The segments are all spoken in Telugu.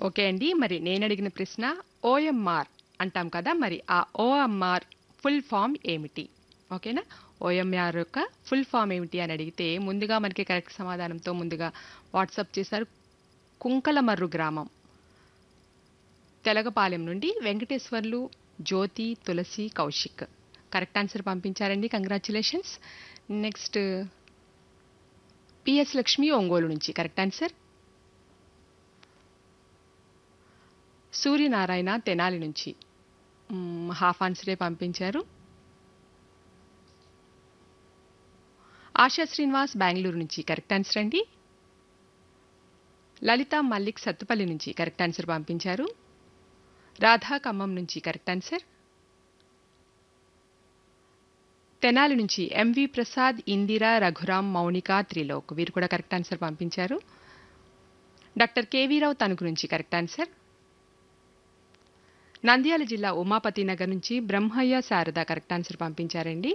ఓకే అండి మరి నేను అడిగిన ప్రశ్న ఓఎంఆర్ అంటాం కదా మరి ఆ ఓఎంఆర్ ఫుల్ ఫామ్ ఏమిటి ఓకేనా ఓఎంఆర్ యొక్క ఫుల్ ఫామ్ ఏమిటి అని అడిగితే ముందుగా మనకి కరెక్ట్ సమాధానంతో ముందుగా వాట్సాప్ చేశారు కుంకలమర్రు గ్రామం తెలగపాలెం నుండి వెంకటేశ్వర్లు జ్యోతి తులసి కౌశిక్ కరెక్ట్ ఆన్సర్ పంపించారండి congratulations next P S Lakshmi Ongole నుంచి కరెక్ట్ ఆన్సర్ సూర్యనారాయణ తెనాలి నుంచి మ్మ్, హాఫ్ ఆన్సరే పంపించారు ఆశా శ్రీనివాస్ బెంగళూరు నుంచి కరెక్ట్ ఆన్సర్ అండి లలిత మల్లిక్ సత్తుపల్లి నుంచి కరెక్ట్ ఆన్సర్ పంపించారు రాధా ఖమ్మం నుంచి కరెక్ట్ ఆన్సర్ తెనాలి నుంచి ఎంవి ప్రసాద్ ఇందిరా రఘురాం మౌనిక త్రిలోక్ వీరు కూడా కరెక్ట్ ఆన్సర్ పంపించారు డాక్టర్ కేవీరావు తణుకు నుంచి కరెక్ట్ ఆన్సర్ నంద్యాల జిల్లా ఉమాపతి నగర్ నుంచి బ్రహ్మయ్య శారద కరెక్ట్ ఆన్సర్ పంపించారండి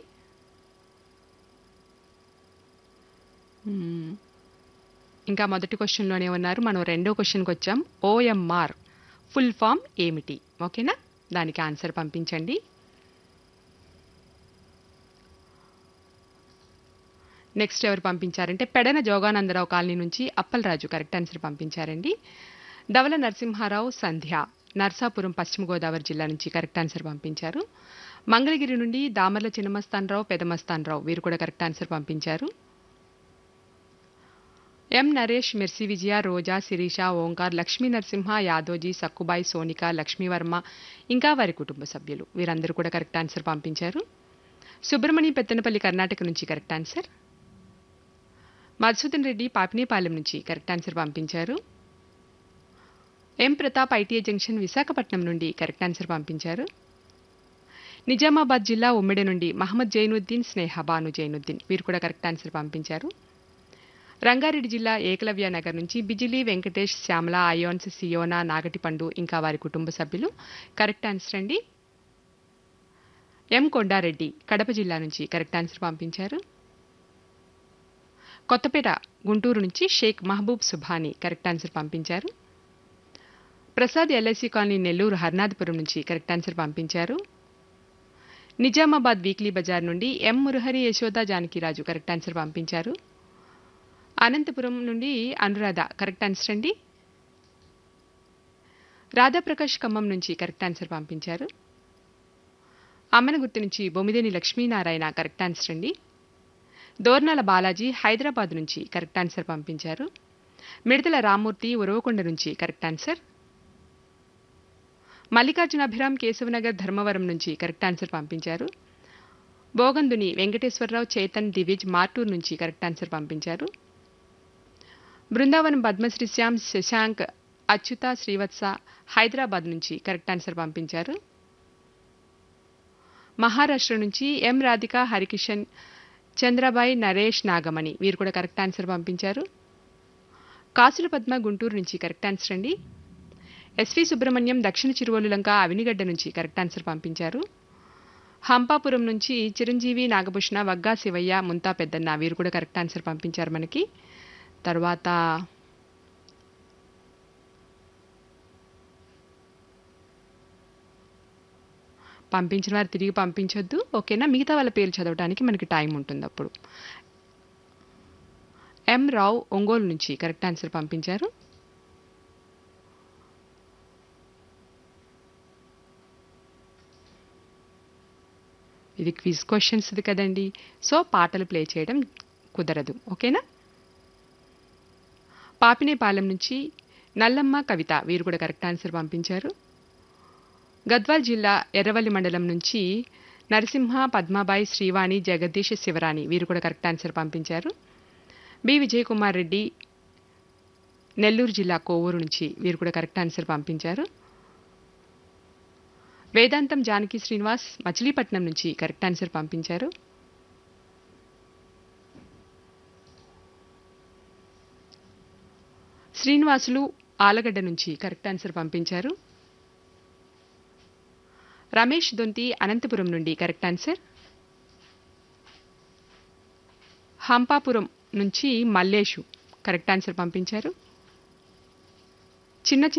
మ్మ్. ఇంకా మొదటి క్వశ్చన్లోనే ఉన్నారు మనం రెండో క్వశ్చన్కి వచ్చాం ఓఎంఆర్ ఫుల్ ఫామ్ ఏమిటి ఓకేనా దానికి ఆన్సర్ పంపించండి నెక్స్ట్ ఎవరు పంపించారంటే పెడన జోగానందరావు కాలనీ నుంచి అప్పలరాజు కరెక్ట్ ఆన్సర్ పంపించారండి ధవల నరసింహారావు సంధ్య నర్సాపురం పశ్చిమ గోదావరి జిల్లా నుంచి కరెక్ట్ ఆన్సర్ పంపించారు మంగళగిరి నుండి దామర్ల చిన్నమస్తానరావు పెదమస్తానరావు వీరు కూడా కరెక్ట్ ఆన్సర్ పంపించారు ఎం నరేష్ మిర్సి విజయ రోజా శిరీష ఓంకార్ లక్ష్మీ నరసింహ యాదోజీ సక్కుబాయి సోనిక లక్ష్మీవర్మ ఇంకా వారి కుటుంబ సభ్యులు వీరందరూ కూడా కరెక్ట్ ఆన్సర్ పంపించారు సుబ్రహ్మణ్యం పెత్తనపల్లి కర్ణాటక నుంచి కరెక్ట్ ఆన్సర్ మధుసూదన్ రెడ్డి పాపినేపాలెం నుంచి కరెక్ట్ ఆన్సర్ పంపించారు M Pratap ITI junction Visakhapatnam నుండి కరెక్ట్ ఆన్సర్ పంపించారు నిజామాబాద్ జిల్లా ఉమ్మిడి నుండి మహమ్మద్ జైనుద్దీన్ స్నేహ బాను జైనుద్దీన్ వీరు కూడా కరెక్ట్ ఆన్సర్ పంపించారు రంగారెడ్డి జిల్లా ఏకలవ్య నగర్ నుంచి బిజిలీ వెంకటేష్ శ్యామల అయోన్స్ సియోనా నాగటిపండు ఇంకా వారి కుటుంబ సభ్యులు కరెక్ట్ ఆన్సర్ అండి ఎం కొండారెడ్డి కడప జిల్లా నుంచి కరెక్ట్ ఆన్సర్ పంపించారు కొత్తపేట గుంటూరు నుంచి షేక్ మహబూబ్ సుభాని కరెక్ట్ ఆన్సర్ పంపించారు ప్రసాద్ ఎల్ఐసి కాలనీ నెల్లూరు హర్నాథపురం నుంచి కరెక్ట్ ఆన్సర్ పంపించారు నిజామాబాద్ వీక్లీ బజార్ నుండి M Murahari Yashoda Janakiraju correct answer పంపించారు అనంతపురం నుండి అనురాధ కరెక్ట్ ఆన్సర్ అండి రాధాప్రకాష్ ఖమ్మం నుంచి కరెక్ట్ ఆన్సర్ పంపించారు అమ్మనగుర్తు నుంచి బొమ్మిదేని లక్ష్మీనారాయణ కరెక్ట్ ఆన్సర్ అండి దోర్నాల బాలాజీ హైదరాబాద్ నుంచి కరెక్ట్ ఆన్సర్ పంపించారు మిడతల రామ్మూర్తి ఉరవకొండ నుంచి కరెక్ట్ ఆన్సర్ మల్లికార్జున అభిరామ్ కేశవనగర్ ధర్మవరం నుంచి కరెక్ట్ ఆన్సర్ పంపించారు బోగందుని వెంకటేశ్వరరావు చేతన్ దివిజ్ మార్టూర్ నుంచి కరెక్ట్ ఆన్సర్ పంపించారు బృందావనం పద్మశ్రీ శ్యామ్ శశాంక్ అచ్యుత శ్రీవత్స హైదరాబాద్ నుంచి కరెక్ట్ ఆన్సర్ పంపించారు మహారాష్ట్ర నుంచి ఎం రాధిక హరికిషన్ చంద్రబాయి నరేష్ నాగమణి వీరు కూడా కరెక్ట్ ఆన్సర్ పంపించారు కాసుల పద్మ గుంటూరు నుంచి కరెక్ట్ ఆన్సర్ అండి ఎస్వి సుబ్రహ్మణ్యం దక్షిణ చిరువలు లంక అవినిగడ్డ నుంచి కరెక్ట్ ఆన్సర్ పంపించారు హంపాపురం నుంచి చిరంజీవి నాగభూషణ వగ్గా శివయ్య ముంతా పెద్దన్న వీరు కూడా కరెక్ట్ ఆన్సర్ పంపించారు మనకి తర్వాత పంపించిన వారు తిరిగి పంపించొద్దు ఓకేనా మిగతా వాళ్ళ పేరు చదవడానికి మనకి టైం ఉంటుంది అప్పుడు ఎం రావు ఒంగోలు నుంచి కరెక్ట్ ఆన్సర్ పంపించారు ఇది క్విజ్ క్వశ్చన్స్ది కదండి సో పాటలు ప్లే చేయడం కుదరదు ఓకేనా పాపినేపాలెం నుంచి నల్లమ్మ కవిత వీరు కూడా కరెక్ట్ ఆన్సర్ పంపించారు గద్వాల్ జిల్లా ఎర్రవల్లి మండలం నుంచి నరసింహ పద్మాబాయి శ్రీవాణి జగదీష్ శివరాణి వీరు కూడా కరెక్ట్ ఆన్సర్ పంపించారు బి విజయ్ కుమార్ రెడ్డి నెల్లూరు జిల్లా కోవూరు నుంచి వీరు కూడా కరెక్ట్ ఆన్సర్ పంపించారు వేదాంతం జానకి శ్రీనివాస్ మచిలీపట్నం నుంచి కరెక్ట్ ఆన్సర్ పంపించారు శ్రీనివాసులు ఆలగడ్డ నుంచి కరెక్ట్ ఆన్సర్ పంపించారు రమేష్ దొంతి అనంతపురం నుండి కరెక్ట్ ఆన్సర్ హంపాపురం నుంచి మల్లేషు కరెక్ట్ ఆన్సర్ పంపించారు చిన్న చిన్న